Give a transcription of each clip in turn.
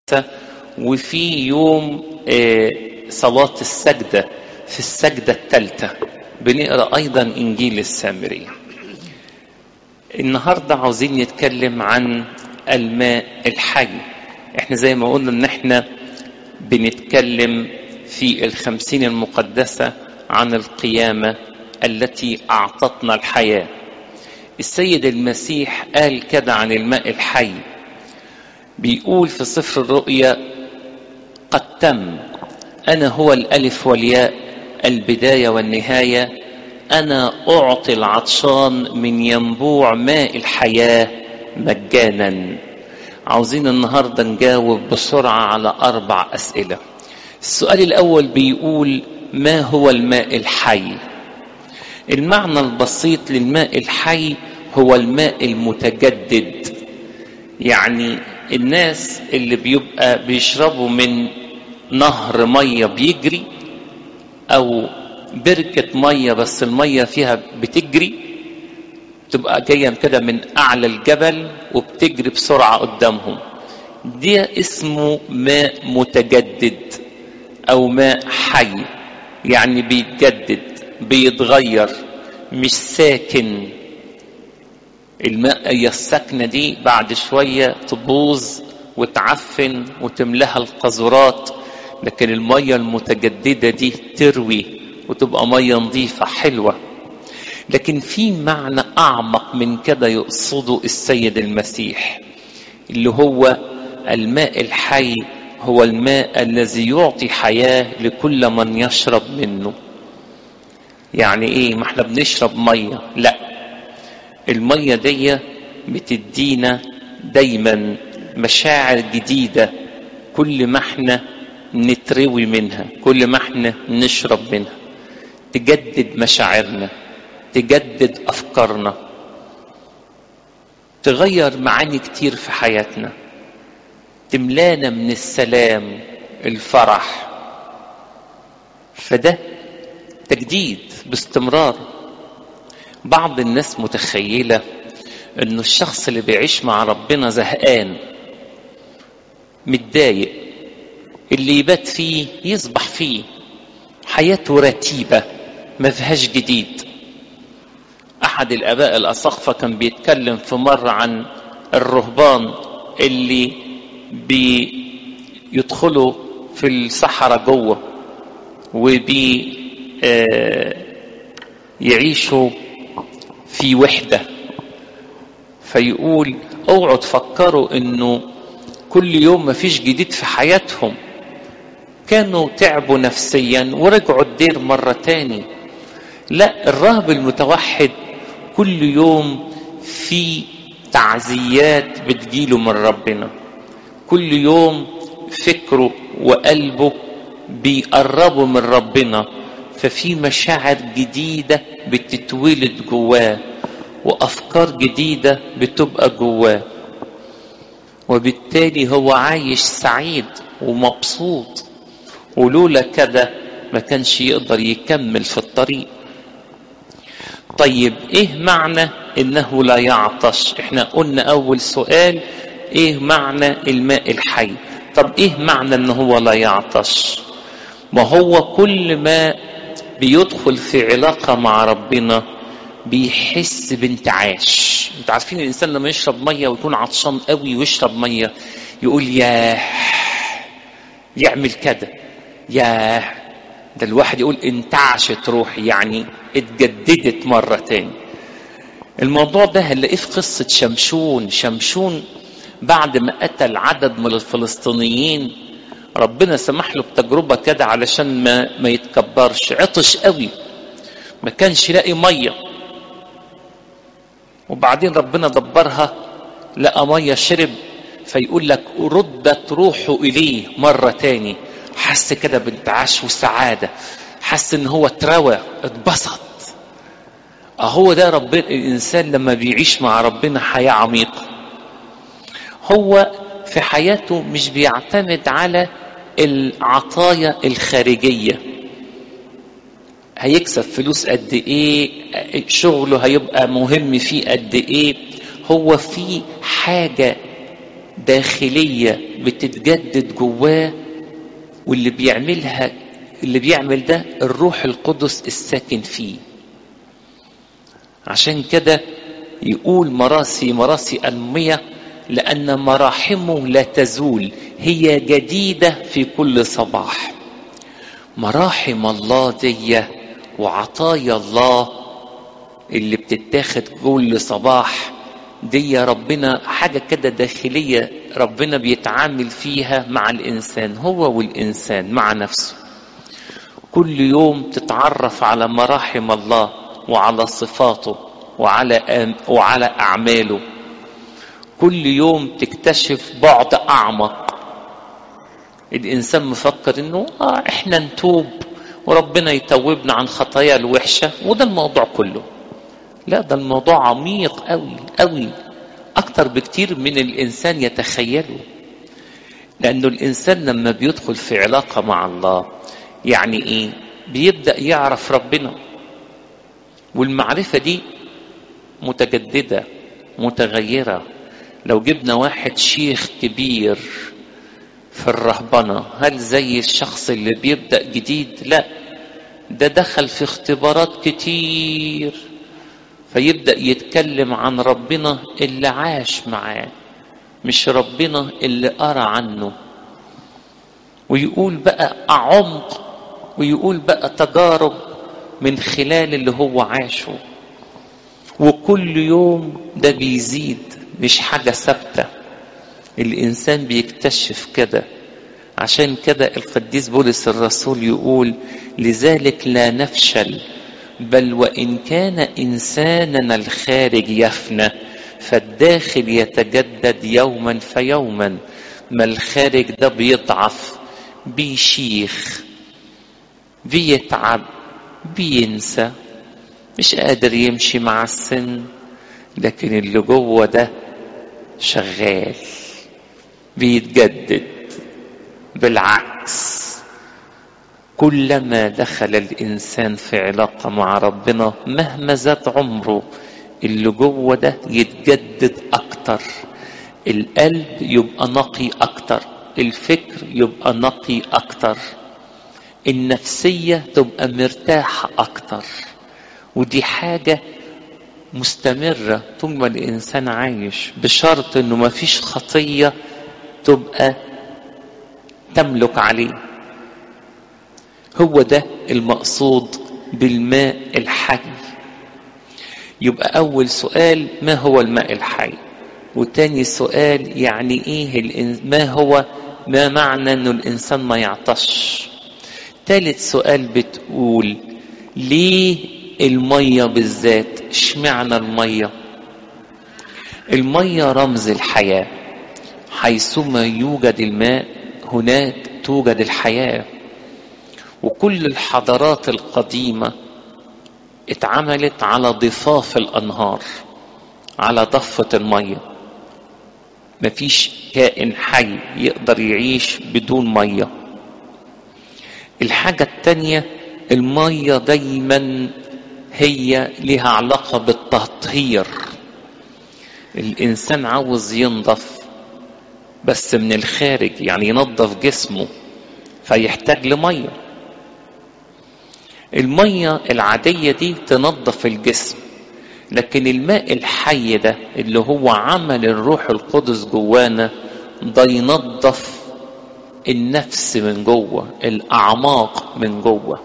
وفي يوم صلاة السجدة في السجدة الثالثة بنقرأ أيضا إنجيل السامرية النهاردة عاوزين نتكلم عن الماء الحي احنا زي ما قلنا ان احنا بنتكلم في الخمسين المقدسة عن القيامة التي أعطتنا الحياة السيد المسيح قال كده عن الماء الحي بيقول في سفر الرؤيا قد تم أنا هو الألف والياء البداية والنهاية أنا أعطي العطشان من ينبوع ماء الحياة مجانا عاوزين النهاردة نجاوب بسرعة على أربع أسئلة السؤال الأول بيقول ما هو الماء الحي المعنى البسيط للماء الحي هو الماء المتجدد يعني الناس اللي بيبقى بيشربوا من نهر ميه بيجري او بركه ميه بس الميه فيها بتجري تبقى جايه كده من اعلى الجبل وبتجري بسرعه قدامهم ده اسمه ماء متجدد او ماء حي يعني بيتجدد بيتغير مش ساكن الماء الساكنه دي بعد شويه تبوظ وتعفن وتملاها القذورات لكن الميه المتجدده دي تروي وتبقى ميه نظيفه حلوه لكن في معنى اعمق من كده يقصده السيد المسيح اللي هو الماء الحي هو الماء الذي يعطي حياه لكل من يشرب منه يعني ايه ما احنا بنشرب ميه لا الميه دي بتدينا دايما مشاعر جديده كل ما احنا نتروي منها كل ما احنا نشرب منها تجدد مشاعرنا تجدد افكارنا تغير معاني كتير في حياتنا تملانا من السلام الفرح فده تجديد باستمرار بعض الناس متخيله انه الشخص اللي بيعيش مع ربنا زهقان متضايق اللي يبات فيه يصبح فيه حياته رتيبة ما فيهاش جديد أحد الآباء الأسقفة كان بيتكلم في مرة عن الرهبان اللي بيدخلوا في الصحراء جوه وبي يعيشوا في وحدة فيقول اوعوا تفكروا انه كل يوم ما فيش جديد في حياتهم كانوا تعبوا نفسيا ورجعوا الدير مرة تاني لا الراهب المتوحد كل يوم في تعزيات بتجيله من ربنا كل يوم فكره وقلبه بيقربوا من ربنا ففي مشاعر جديدة بتتولد جواه وأفكار جديدة بتبقى جواه وبالتالي هو عايش سعيد ومبسوط ولولا كده ما كانش يقدر يكمل في الطريق طيب ايه معنى انه لا يعطش احنا قلنا اول سؤال ايه معنى الماء الحي طب ايه معنى ان هو لا يعطش ما هو كل ما بيدخل في علاقة مع ربنا بيحس بانتعاش انتوا عارفين الانسان لما يشرب ميه ويكون عطشان قوي ويشرب ميه يقول ياه يعمل كده ياه ده الواحد يقول انتعشت روحي يعني اتجددت مرة تاني الموضوع ده هنلاقيه في قصة شمشون شمشون بعد ما قتل عدد من الفلسطينيين ربنا سمح له بتجربة كده علشان ما ما يتكبرش عطش قوي ما كانش لاقي ميه وبعدين ربنا دبرها لقى ميه شرب فيقول لك ردت روحه اليه مره تاني حس كده بانتعاش وسعاده حس ان هو اتروى اتبسط اهو ده ربنا الانسان لما بيعيش مع ربنا حياه عميقه هو في حياته مش بيعتمد على العطايا الخارجيه هيكسب فلوس قد ايه شغله هيبقى مهم فيه قد ايه هو في حاجه داخلية بتتجدد جواه واللي بيعملها اللي بيعمل ده الروح القدس الساكن فيه عشان كده يقول مراسي مراسي أنمية لأن مراحمه لا تزول هي جديدة في كل صباح مراحم الله دي وعطايا الله اللي بتتاخد كل صباح دي ربنا حاجة كده داخلية ربنا بيتعامل فيها مع الإنسان هو والإنسان مع نفسه كل يوم تتعرف على مراحم الله وعلى صفاته وعلى آم وعلى أعماله كل يوم تكتشف بعد أعمق الإنسان مفكر إنه آه إحنا نتوب وربنا يتوبنا عن خطايا الوحشة وده الموضوع كله لا ده الموضوع عميق قوي قوي أكتر بكتير من الإنسان يتخيله لأنه الإنسان لما بيدخل في علاقة مع الله يعني إيه بيبدأ يعرف ربنا والمعرفة دي متجددة متغيرة لو جبنا واحد شيخ كبير في الرهبنة هل زي الشخص اللي بيبدأ جديد لا ده دخل في اختبارات كتير فيبدأ يتكلم عن ربنا اللي عاش معاه مش ربنا اللي قرا عنه ويقول بقى عمق ويقول بقى تجارب من خلال اللي هو عاشه وكل يوم ده بيزيد مش حاجة ثابتة الإنسان بيكتشف كده عشان كده القديس بولس الرسول يقول لذلك لا نفشل بل وإن كان إنساننا الخارج يفنى فالداخل يتجدد يوما فيوما ما الخارج ده بيضعف بيشيخ بيتعب بينسى مش قادر يمشي مع السن لكن اللي جوه ده شغال بيتجدد بالعكس كلما دخل الانسان في علاقه مع ربنا مهما زاد عمره اللي جوه ده يتجدد اكتر القلب يبقى نقي اكتر الفكر يبقى نقي اكتر النفسيه تبقى مرتاحه اكتر ودي حاجه مستمره طول ما الانسان عايش بشرط انه ما فيش خطيه تبقى تملك عليه هو ده المقصود بالماء الحي يبقى أول سؤال ما هو الماء الحي وتاني سؤال يعني إيه ما هو ما معنى أنه الإنسان ما يعطش تالت سؤال بتقول ليه المية بالذات اشمعنى المية المية رمز الحياة حيثما يوجد الماء هناك توجد الحياه وكل الحضارات القديمة اتعملت على ضفاف الأنهار على ضفة المية مفيش كائن حي يقدر يعيش بدون مية الحاجة التانية المية دايما هي لها علاقة بالتطهير الإنسان عاوز ينضف بس من الخارج يعني ينظف جسمه فيحتاج لميه المية العادية دي تنظف الجسم لكن الماء الحي ده اللي هو عمل الروح القدس جوانا ده ينظف النفس من جوه الأعماق من جوه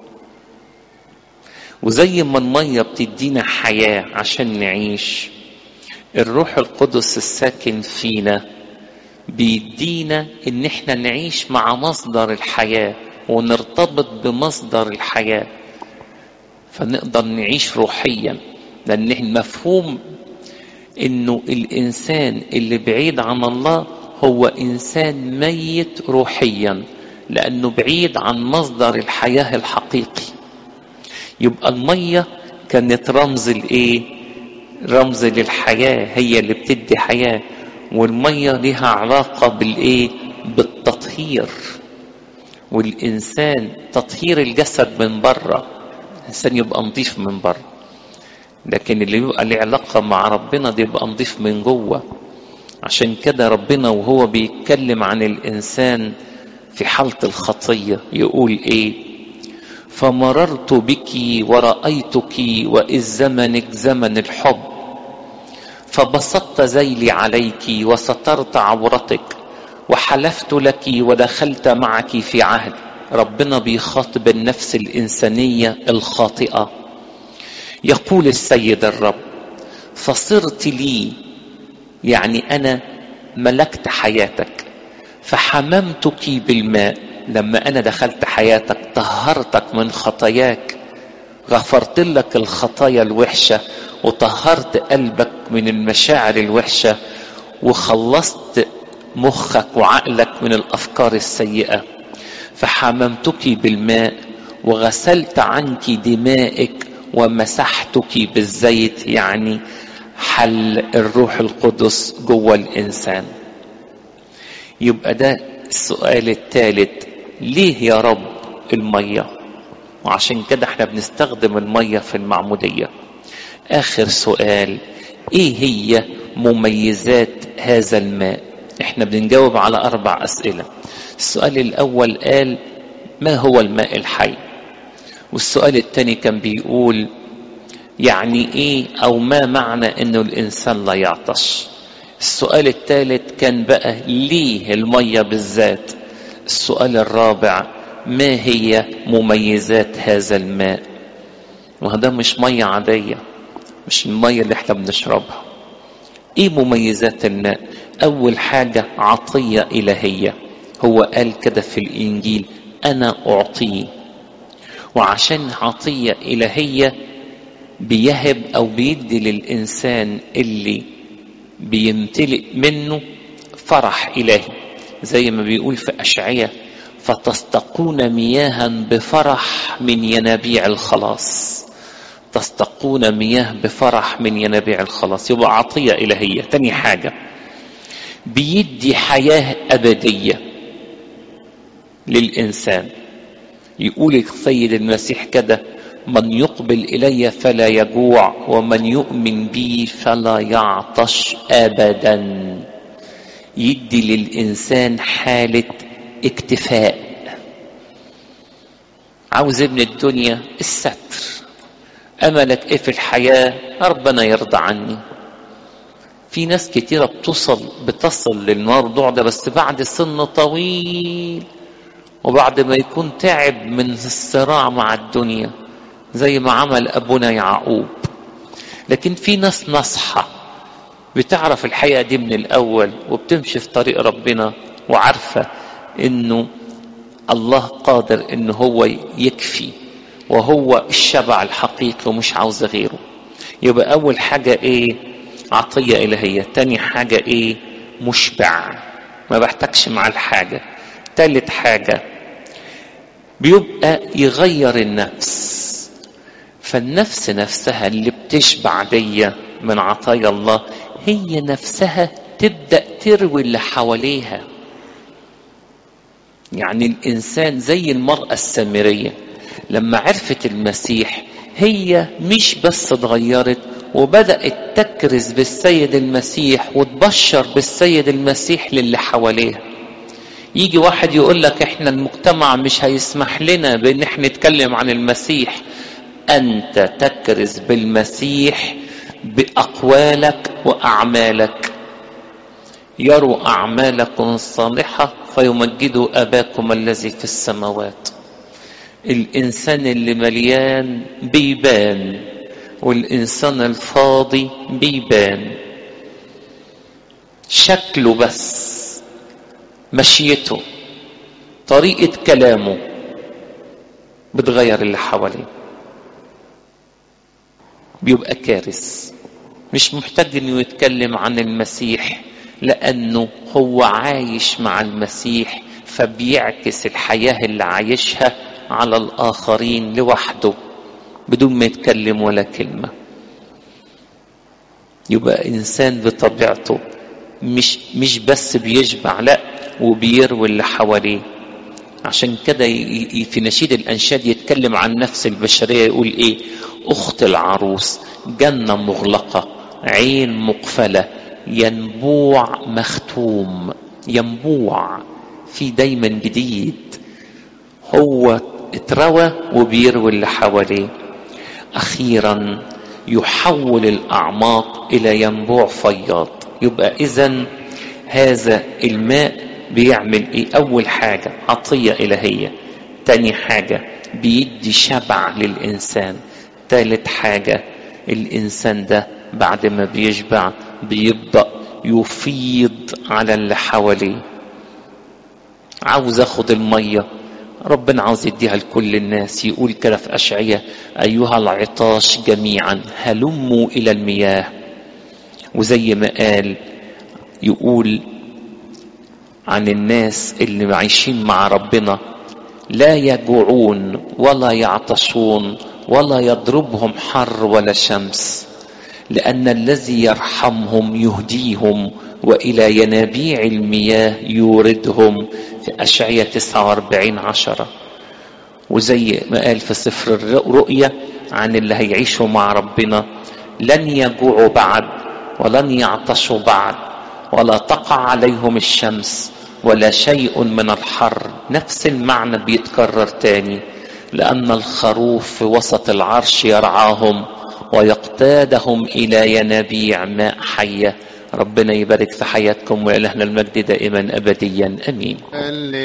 وزي ما المية بتدينا حياة عشان نعيش الروح القدس الساكن فينا بيدينا ان احنا نعيش مع مصدر الحياه ونرتبط بمصدر الحياة فنقدر نعيش روحيا لأن المفهوم إنه الإنسان اللي بعيد عن الله هو إنسان ميت روحيا لأنه بعيد عن مصدر الحياة الحقيقي يبقى المية كانت رمز الإيه؟ رمز للحياة هي اللي بتدي حياة والمية لها علاقة بالإيه؟ بالتطهير والإنسان تطهير الجسد من بره الإنسان يبقى نظيف من بره لكن اللي يبقى له علاقة مع ربنا ده يبقى نظيف من جوه عشان كده ربنا وهو بيتكلم عن الإنسان في حالة الخطية يقول إيه فمررت بك ورأيتك وإذ زمنك زمن الحب فبسطت ذيلي عليك وسترت عورتك وحلفت لك ودخلت معك في عهد ربنا بيخاطب النفس الإنسانية الخاطئة يقول السيد الرب فصرت لي يعني أنا ملكت حياتك فحممتك بالماء لما أنا دخلت حياتك طهرتك من خطاياك غفرت لك الخطايا الوحشة وطهرت قلبك من المشاعر الوحشة وخلصت مخك وعقلك من الأفكار السيئة فحممتك بالماء وغسلت عنك دمائك ومسحتك بالزيت يعني حل الروح القدس جوه الإنسان يبقى ده السؤال الثالث ليه يا رب المية وعشان كده احنا بنستخدم المية في المعمودية آخر سؤال ايه هي مميزات هذا الماء احنا بنجاوب على أربع أسئلة السؤال الأول قال ما هو الماء الحي والسؤال الثاني كان بيقول يعني ايه او ما معنى انه الانسان لا يعطش السؤال الثالث كان بقى ليه الميه بالذات السؤال الرابع ما هي مميزات هذا الماء وهذا مش ميه عاديه مش الميه اللي احنا بنشربها ايه مميزات الماء اول حاجه عطيه الهيه هو قال كده في الانجيل انا اعطيه وعشان عطيه الهيه بيهب او بيدي للانسان اللي بيمتلئ منه فرح الهي زي ما بيقول في اشعياء فتستقون مياها بفرح من ينابيع الخلاص تستقون مياه بفرح من ينابيع الخلاص يبقى عطيه الهيه تاني حاجه بيدي حياه ابديه للانسان يقول السيد المسيح كده من يقبل الي فلا يجوع ومن يؤمن بي فلا يعطش ابدا يدي للانسان حاله اكتفاء عاوز ابن الدنيا الستر املك ايه في الحياه ربنا يرضى عني في ناس كتيرة بتصل بتصل للموضوع ده بس بعد سن طويل وبعد ما يكون تعب من الصراع مع الدنيا زي ما عمل ابونا يعقوب لكن في ناس نصحة بتعرف الحقيقة دي من الأول وبتمشي في طريق ربنا وعارفة إنه الله قادر إن هو يكفي وهو الشبع الحقيقي ومش عاوز غيره يبقى أول حاجة إيه عطية إلهية تاني حاجة إيه مشبع ما بحتاجش مع الحاجة تالت حاجة بيبقى يغير النفس فالنفس نفسها اللي بتشبع دي من عطايا الله هي نفسها تبدأ تروي اللي حواليها يعني الإنسان زي المرأة السامرية لما عرفت المسيح هي مش بس اتغيرت وبدأت تكرز بالسيد المسيح وتبشر بالسيد المسيح للي حواليها يجي واحد يقول لك احنا المجتمع مش هيسمح لنا بان احنا نتكلم عن المسيح انت تكرز بالمسيح باقوالك واعمالك يروا اعمالكم الصالحه فيمجدوا اباكم الذي في السماوات الانسان اللي مليان بيبان والانسان الفاضي بيبان شكله بس مشيته طريقه كلامه بتغير اللي حواليه بيبقى كارث مش محتاج انه يتكلم عن المسيح لانه هو عايش مع المسيح فبيعكس الحياه اللي عايشها على الاخرين لوحده بدون ما يتكلم ولا كلمه يبقى انسان بطبيعته مش مش بس بيشبع لا وبيروي اللي حواليه عشان كده في نشيد الانشاد يتكلم عن نفس البشريه يقول ايه اخت العروس جنه مغلقه عين مقفله ينبوع مختوم ينبوع في دايما جديد هو اتروى وبيروي اللي حواليه اخيرا يحول الاعماق الى ينبوع فياض يبقى اذا هذا الماء بيعمل ايه اول حاجه عطيه الهيه تاني حاجه بيدي شبع للانسان تالت حاجه الانسان ده بعد ما بيشبع بيبدا يفيض على اللي حواليه عاوز اخد الميه ربنا عاوز يديها لكل الناس يقول كده في أشعية أيها العطاش جميعا هلموا إلى المياه وزي ما قال يقول عن الناس اللي عايشين مع ربنا لا يجوعون ولا يعطشون ولا يضربهم حر ولا شمس لأن الذي يرحمهم يهديهم وإلى ينابيع المياه يوردهم في أشعية 49 عشرة وزي ما قال في سفر الرؤيا عن اللي هيعيشوا مع ربنا لن يجوعوا بعد ولن يعطشوا بعد ولا تقع عليهم الشمس ولا شيء من الحر نفس المعنى بيتكرر تاني لأن الخروف في وسط العرش يرعاهم ويقتادهم إلى ينابيع ماء حية ربنا يبارك في حياتكم وإلهنا المجد دائما أبديا أمين